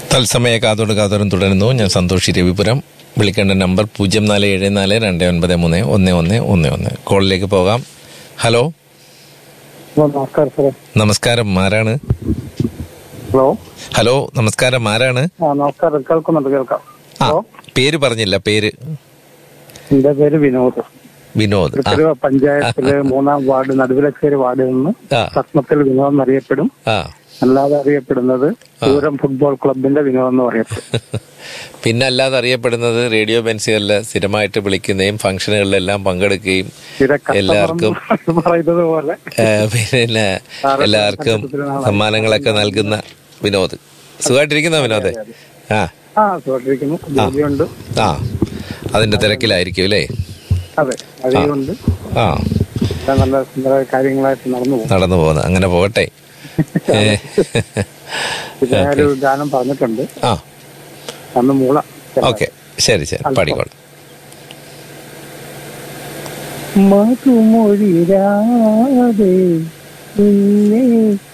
തത്സമയ കാതോട് കാതോരം തുടരുന്നു ഞാൻ സന്തോഷ് രവിപുരം വിളിക്കേണ്ട നമ്പർ പൂജ്യം നാല് ഏഴ് നാല് രണ്ട് ഒൻപത് മൂന്ന് ഒന്ന് ഒന്ന് ഒന്ന് ഒന്ന് കോളിലേക്ക് പോകാം ഹലോ ഹലോ നമസ്കാരം സാറേ നമസ്കാരം ആരാണ് ഹലോ ഹലോ നമസ്കാരം ആരാണ് ആ നമസ്കാരം കേൾക്കുന്നുണ്ട് കേൾക്കാം ആ ഹലോ പേര് പറഞ്ഞില്ല പേര് എന്റെ പേര് വിനോദ് വിനോദ് ആ തൃശ്ശൂർ പഞ്ചായത്തിലെ മൂന്നാം വാർഡ് നടുവിലച്ചേരി വാർഡിൽ നിന്ന് ആ പത്മത്തിൽ വിനോദ് എന്നറിയപ്പെടും ആ അല്ലാതെ അറിയപ്പെടുന്നത് പൂരം ഫുട്ബോൾ ക്ലബിന്റെ വിനോദ് എന്ന് പറയപ്പെടും പിന്നെ അല്ലാതെ അറിയപ്പെടുന്നത് റേഡിയോ ബെൻസുകളിൽ സ്ഥിരമായിട്ട് വിളിക്കുകയും ഫംഗ്ഷനുകളിലെല്ലാം പങ്കെടുക്കുകയും സ്ഥിര എല്ലാവർക്കും കസ്റ്റമർ പറയുന്നത് പോലെ ഏ, പിന്നെ എല്ലാവർക്കും സമ്മാനങ്ങളൊക്കെ നൽകുന്ന വിനോദ് സുഖമായിട്ടിരിക്കുന്ന വിനോദ് ആ ആ സുഖമായിട്ടിരിക്കുന്നു ജോലിയുണ്ട് ആ അതിന്റെ തിരക്കിലായിരിക്കും അല്ലേ അതെ മഴയുണ്ട് ആ എല്ലാം നല്ല സുന്ദര കാര്യങ്ങളായിട്ട് നടന്നു പോകും നടന്നു പോകുന്നത് അങ്ങനെ പോകട്ടെ ഏ, പിന്നെ ഒരു ഗാനം പറഞ്ഞിട്ടുണ്ട് ആ അന്ന് മൂള ഓക്കെ ശരി ശരി പാടിക്കോളാം മധുമൊഴിരാതെ നിന്നെ